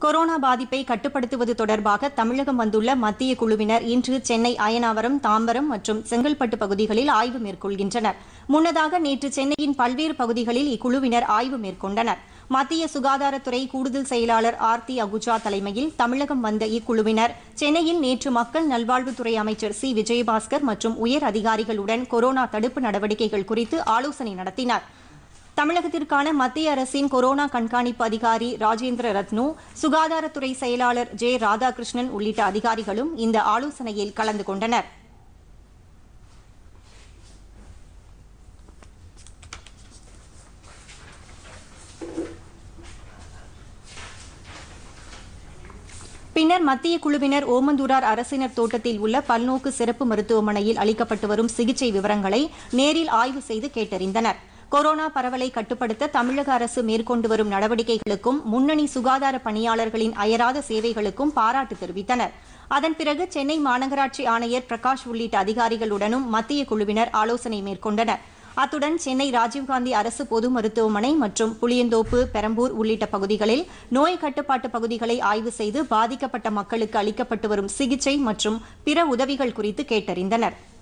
corona பாதிப்பை கட்டுப்படுத்துவது தொடர்பாக தமிழகம் வந்துள்ள மத்திய குழுவினர் இன்று சென்னை அயனாவரம் தாம்பரம் மற்றும் செங்கல்பட்டு பகுதிகளில் ஆய்வு மேற்கொள்கின்றனர் முன்னதாக நேற்று சென்னையின் பல்வேறு பகுதிகளில் இக்குழுவினர் ஆய்வு மேற்கொண்டனர் மத்திய சுகாதாரத்துறை கூடுதல் செயலாளர் ஆர்த்தி அகுஜா தலைமையில் தமிழகம் வந்த இக்குழுவினர் சென்னையில் நேற்று மக்கள் நல்வாழ்வுத்துறை அமைச்சர் சி விஜயபாஸ்கர் மற்றும் உயர் அதிகாரிகளுடன் கொரோனா தடுப்பு நடவடிக்கைகள் குறித்து ஆலோசனை நடத்தினர் தமிழகத்திற்கான மத்திய அரசின் கொரோனா கண்காணிப்பு அதிகாரி ராஜேந்திர ரத்னு சுகாதாரத்துறை செயலாளர் ஜே ராதாகிருஷ்ணன் உள்ளிட்ட அதிகாரிகளும் இந்த ஆலோசனையில் கலந்து கொண்டனர் பின்னர் மத்திய குழுவினர் ஓமந்தூரார் அரசினர் தோட்டத்தில் உள்ள பல்நோக்கு சிறப்பு மருத்துவமனையில் அளிக்கப்பட்டு வரும் சிகிச்சை விவரங்களை நேரில் ஆய்வு செய்து கேட்டறிந்தனர் கொரோனா பரவலை கட்டுப்படுத்த தமிழக அரசு மேற்கொண்டு வரும் நடவடிக்கைகளுக்கும் முன்னணி சுகாதார பணியாளர்களின் அயராத சேவைகளுக்கும் பாராட்டு தெரிவித்தனர் அதன் பிறகு சென்னை மாநகராட்சி ஆணையர் பிரகாஷ் உள்ளிட்ட அதிகாரிகளுடனும் மத்திய குழுவினர் ஆலோசனை மேற்கொண்டனர் அத்துடன் சென்னை ராஜீவ்காந்தி அரசு பொது மருத்துவமனை மற்றும் புளியந்தோப்பு பெரம்பூர் உள்ளிட்ட பகுதிகளில் நோய் கட்டுப்பாட்டு பகுதிகளை ஆய்வு செய்து பாதிக்கப்பட்ட மக்களுக்கு அளிக்கப்பட்டு வரும் சிகிச்சை மற்றும் பிற உதவிகள் குறித்து கேட்டறிந்தனர்